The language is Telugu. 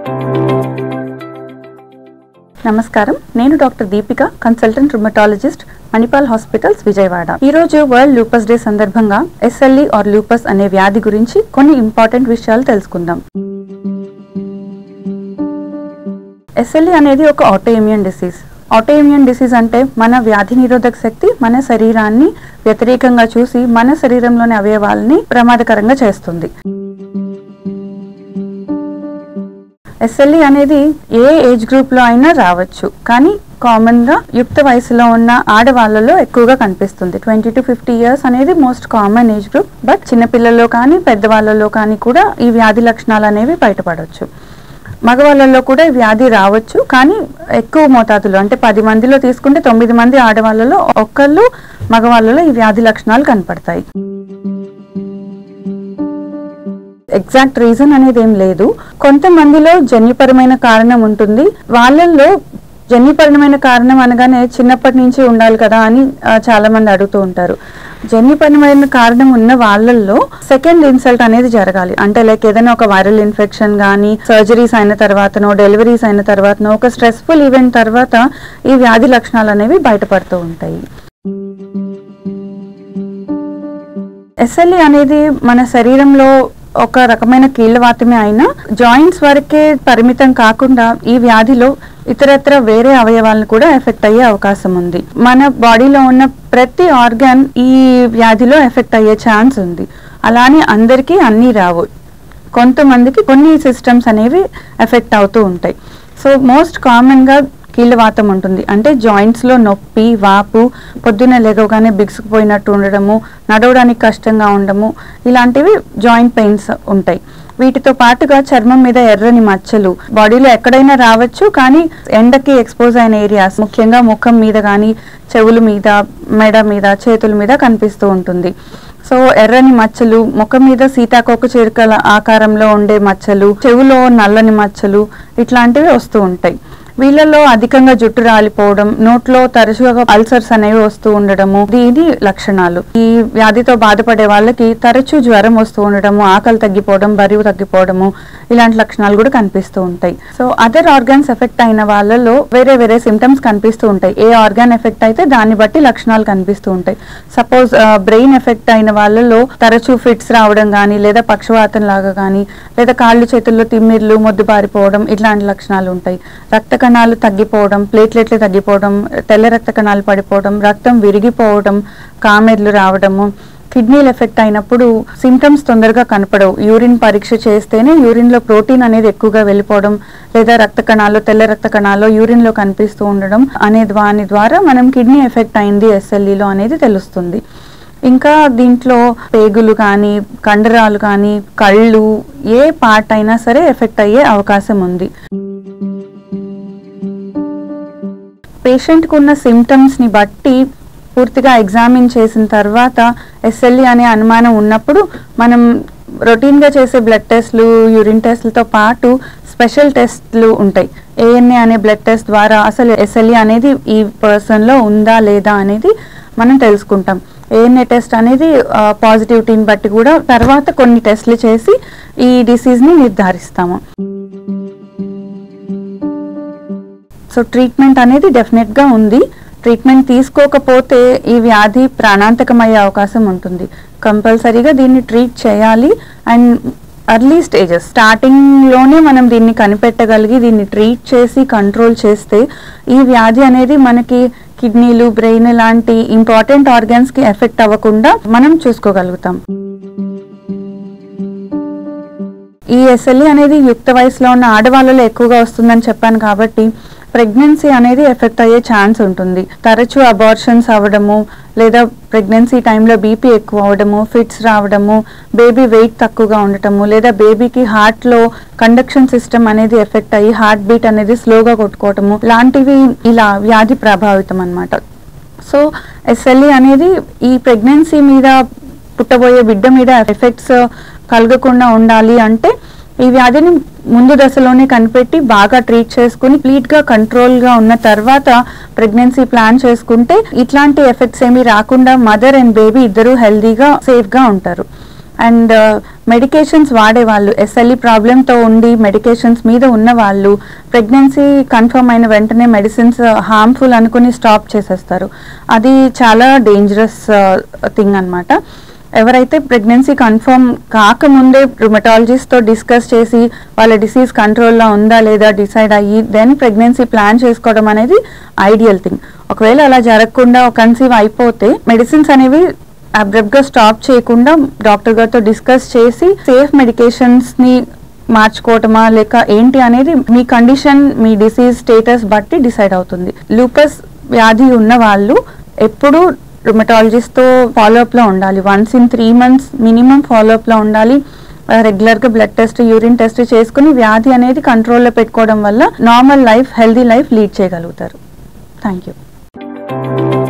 నమస్కారం నేను doctor Deepika consultant rheumatologist Manipal hospitals Vijayawada ఈ రోజు వరల్డ్ లూపస్ డే సందర్భంగా ఎస్ఎల్ఈ ఆర్ లూపస్ అనే వ్యాధి గురించి కొన్ని ఇంపార్టెంట్ విషయాలు తెలుసుకుందాం ఎస్ఎల్ఈ అనేది ఒక ఆటోఇమ్యూన్ డిసీజ్ ఆటోఇమ్యూన్ డిసీజ్ అంటే మన వ్యాధి నిరోధక శక్తి మన శరీరాన్ని వ్యతిరేకంగా చూసి మన శరీరంలోని అవయవాలని ప్రమాదకరంగా చేస్తుంది ఎస్ఎల్ఈ అనేది ఏ ఏజ్ గ్రూప్ లో అయినా రావచ్చు కానీ కామన్ గా యుక్త వయసులో ఉన్న ఆడవాళ్ళలో ఎక్కువగా కనిపిస్తుంది ట్వంటీ టు ఫిఫ్టీ ఇయర్స్ అనేది most common age group but చిన్నపిల్లల్లో కానీ పెద్దవాళ్ళలో కానీ కూడా ఈ వ్యాధి లక్షణాలు అనేవి బయటపడవచ్చు మగవాళ్ళలో కూడా ఈ వ్యాధి రావచ్చు కానీ ఎక్కువ మోతాదులో అంటే పది మందిలో తీసుకుంటే తొమ్మిది మంది ఆడవాళ్ళలో ఒక్కళ్ళు మగవాళ్ళలో ఈ వ్యాధి లక్షణాలు కనపడతాయి ఎగ్జాక్ట్ రీజన్ అనేది ఏం లేదు కొంతమందిలో జన్యుపరమైన కారణం ఉంటుంది వాళ్ళల్లో జన్యుపరమైన కారణం అనగానే చిన్నప్పటి నుంచి ఉండాలి కదా అని ఆ, చాలా మంది అడుగుతూ ఉంటారు జన్యుపరమైన కారణం ఉన్న వాళ్ళల్లో సెకండ్ ఇన్సల్ట్ అనేది జరగాలి అంటే లైక్ ఏదైనా ఒక వైరల్ ఇన్ఫెక్షన్ కానీ సర్జరీస్ అయిన తర్వాతనో డెలివరీస్ అయిన తర్వాతనో ఒక స్ట్రెస్ఫుల్ ఈవెంట్ తర్వాత ఈ వ్యాధి లక్షణాలు అనేవి బయటపడుతూ ఉంటాయి ఎస్ఎల్ఈ అనేది మన శరీరంలో ఒక రకమైన కీళ్ళవాతమే అయినా జాయింట్స్ వరకే పరిమితం కాకుండా ఈ వ్యాధిలో ఇతరత్ర వేరే అవయవాలను కూడా ఎఫెక్ట్ అయ్యే అవకాశం ఉంది మన బాడీలో ఉన్న ప్రతి ఆర్గాన్ ఈ వ్యాధిలో ఎఫెక్ట్ అయ్యే ఛాన్స్ ఉంది అలానే అందరికీ అన్నీ రావు కొంతమందికి కొన్ని సిస్టమ్స్ అనేవి ఎఫెక్ట్ అవుతూ ఉంటాయి సో మోస్ట్ కామన్గా కీళ్ళవాతం ఉంటుంది అంటే జాయింట్స్లో నొప్పి వాపు పొద్దున్న లేవగానే బిగుసుకుపోయినట్టు ఉండడము నడవడానికి కష్టంగా ఉండడము ఇలాంటివి జాయింట్ పెయిన్స్ ఉంటాయి వీటితో పాటుగా చర్మం మీద ఎర్రని మచ్చలు బాడీలో ఎక్కడైనా రావచ్చు కానీ ఎండకి ఎక్స్పోజ్ అయిన ఏరియాస్ ముఖ్యంగా ముఖం మీద కానీ చెవుల మీద మెడ మీద చేతుల మీద కనిపిస్తూ ఉంటుంది సో ఎర్రని మచ్చలు ముఖం మీద సీతాకోక చిలుకల ఆకారంలో ఉండే మచ్చలు చెవులో నల్లని మచ్చలు ఇట్లాంటివి వస్తూ ఉంటాయి వీళ్ళలో అధికంగా జుట్టు రాలిపోవడం నోట్లో తరచుగా అల్సర్స్ అనేవి వస్తూ ఉండడము దీని లక్షణాలు ఈ వ్యాధితో బాధపడే వాళ్ళకి తరచూ జ్వరం వస్తూ ఉండడము ఆకలి తగ్గిపోవడం బరువు తగ్గిపోవడము ఇలాంటి లక్షణాలు కూడా కనిపిస్తూ ఉంటాయి సో అదర్ ఆర్గాన్స్ ఎఫెక్ట్ అయిన వాళ్ళలో వేరే వేరే సిమ్టమ్స్ కనిపిస్తూ ఉంటాయి ఏ ఆర్గాన్ ఎఫెక్ట్ అయితే దాన్ని బట్టి లక్షణాలు కనిపిస్తూ ఉంటాయి సపోజ్ బ్రెయిన్ ఎఫెక్ట్ అయిన వాళ్ళలో తరచూ ఫిట్స్ రావడం కానీ లేదా పక్షవాతం లాగా కానీ లేదా కాళ్ళు చేతుల్లో తిమ్మిర్లు మొద్దు పారిపోవడం ఇట్లాంటి లక్షణాలు ఉంటాయి రక్త కణాలు తగ్గిపోవడం ప్లేట్లెట్లు తగ్గిపోవడం తెల్ల రక్త కణాలు పడిపోవడం రక్తం విరిగిపోవడం కామెర్లు రావడము కిడ్నీలు ఎఫెక్ట్ అయినప్పుడు సిమ్టమ్స్ తొందరగా కనపడవు యూరిన్ పరీక్ష చేస్తేనే యూరిన్ లో ప్రోటీన్ అనేది ఎక్కువగా వెళ్ళిపోవడం లేదా రక్త కణాలు తెల్ల రక్త కణాలు యూరిన్ లో కనిపిస్తూ ఉండడం అనే దాని ద్వారా మనం కిడ్నీ ఎఫెక్ట్ అయింది ఎస్ఎల్ఈలో అనేది తెలుస్తుంది ఇంకా దీంట్లో పేగులు కానీ కండరాలు కానీ కళ్ళు ఏ పార్ట్ అయినా సరే ఎఫెక్ట్ అయ్యే అవకాశం ఉంది పేషెంట్కి ఉన్న సిమ్టమ్స్ని బట్టి పూర్తిగా ఎగ్జామిన్ చేసిన తర్వాత ఎస్ఎల్ఈ అనే అనుమానం ఉన్నప్పుడు మనం రొటీన్గా చేసే బ్లడ్ టెస్ట్లు యూరిన్ టెస్ట్లతో పాటు స్పెషల్ టెస్ట్లు ఉంటాయి ఏఎన్ఏ అనే బ్లడ్ టెస్ట్ ద్వారా అసలు ఎస్ఎల్ఈ అనేది ఈ పర్సన్లో ఉందా లేదా అనేది మనం తెలుసుకుంటాం ఏఎన్ఏ టెస్ట్ అనేది పాజిటివిటీని బట్టి కూడా తర్వాత కొన్ని టెస్ట్లు చేసి ఈ డిసీజ్ని నిర్ధారిస్తాము సో ట్రీట్మెంట్ అనేది డెఫినెట్గా ఉంది ట్రీట్మెంట్ తీసుకోకపోతే ఈ వ్యాధి ప్రాణాంతకమయ్యే అవకాశం ఉంటుంది కంపల్సరీగా దీన్ని ట్రీట్ చేయాలి అండ్ అర్లీ స్టేజెస్ స్టార్టింగ్లోనే మనం దీన్ని కనిపెట్టగలిగి దీన్ని ట్రీట్ చేసి కంట్రోల్ చేస్తే ఈ వ్యాధి అనేది మనకి కిడ్నీలు బ్రెయిన్ లాంటి ఇంపార్టెంట్ ఆర్గాన్స్కి ఎఫెక్ట్ అవ్వకుండా మనం చూసుకోగలుగుతాం ఈ ఎస్ఎల్ఈ అనేది యుక్త వయసులో ఉన్న ఆడవాళ్ళలో ఎక్కువగా వస్తుందని చెప్పాను కాబట్టి ప్రెగ్నెన్సీ అనేది ఎఫెక్ట్ అయ్యే ఛాన్స్ ఉంటుంది తరచూ అబార్షన్స్ అవ్వడము లేదా ప్రెగ్నెన్సీ టైంలో బీపీ ఎక్కువ అవ్వడము ఫిట్స్ రావడము బేబీ వెయిట్ తక్కువగా ఉండటము లేదా బేబీకి హార్ట్లో కండక్షన్ సిస్టమ్ అనేది ఎఫెక్ట్ అయ్యి హార్ట్ బీట్ అనేది స్లోగా కొట్టుకోవటము లాంటివి ఇలా వ్యాధి ప్రభావితం అన్నమాట సో ఎస్ఎల్ఈ అనేది ఈ ప్రెగ్నెన్సీ మీద పుట్టబోయే బిడ్డ మీద ఎఫెక్ట్స్ కలగకుండా ఉండాలి అంటే ఈ వ్యాధిని ముందు దశలోనే కనిపెట్టి బాగా ట్రీట్ చేసుకుని కంప్లీట్ గా కంట్రోల్ గా ఉన్న తర్వాత ప్రెగ్నెన్సీ ప్లాన్ చేసుకుంటే ఇట్లాంటి ఎఫెక్ట్స్ ఏమీ రాకుండా మదర్ అండ్ బేబీ ఇద్దరు హెల్దీగా సేఫ్ గా ఉంటారు అండ్ మెడికేషన్స్ వాడే వాళ్ళు ఎస్ఎల్ఈ ప్రాబ్లంతో ఉండి మెడికేషన్స్ మీద ఉన్న వాళ్ళు ప్రెగ్నెన్సీ కన్ఫర్మ్ అయిన వెంటనే మెడిసిన్స్ హార్మ్ఫుల్ అనుకుని స్టాప్ చేసేస్తారు అది చాలా డేంజరస్ థింగ్ అన్నమాట ఎవరైతే ప్రెగ్నెన్సీ కన్ఫర్మ్ కాకముందే రుమటాలజిస్ట్తో డిస్కస్ చేసి వాళ్ళ డిసీజ్ కంట్రోల్లో ఉందా లేదా డిసైడ్ అయ్యి దెన్ ప్రెగ్నెన్సీ ప్లాన్ చేసుకోవడం అనేది ఐడియల్ థింగ్ ఒకవేళ అలా జరగకుండా కన్సీవ్ అయిపోతే మెడిసిన్స్ అనేవి అబ్రప్ట్ గా స్టాప్ చేయకుండా డాక్టర్ గారితో డిస్కస్ చేసి సేఫ్ మెడికేషన్స్ ని మార్చుకోవటమా లేక ఏంటి అనేది మీ కండిషన్ మీ డిసీజ్ స్టేటస్ బట్టి డిసైడ్ అవుతుంది లూపస్ వ్యాధి ఉన్న వాళ్ళు ఎప్పుడు రుమటాలజిస్ట్ తో ఫాలో అప్ లో ఉండాలి once in three months minimum follow up లో ఉండాలి రెగ్యులర్ గా బ్లడ్ టెస్ట్ యూరిన్ టెస్ట్ చేసుకుని వ్యాధి అనేది కంట్రోల్లో పెట్టుకోవడం వల్ల normal life healthy life lead చేయగలుగుతారు థ్యాంక్ యూ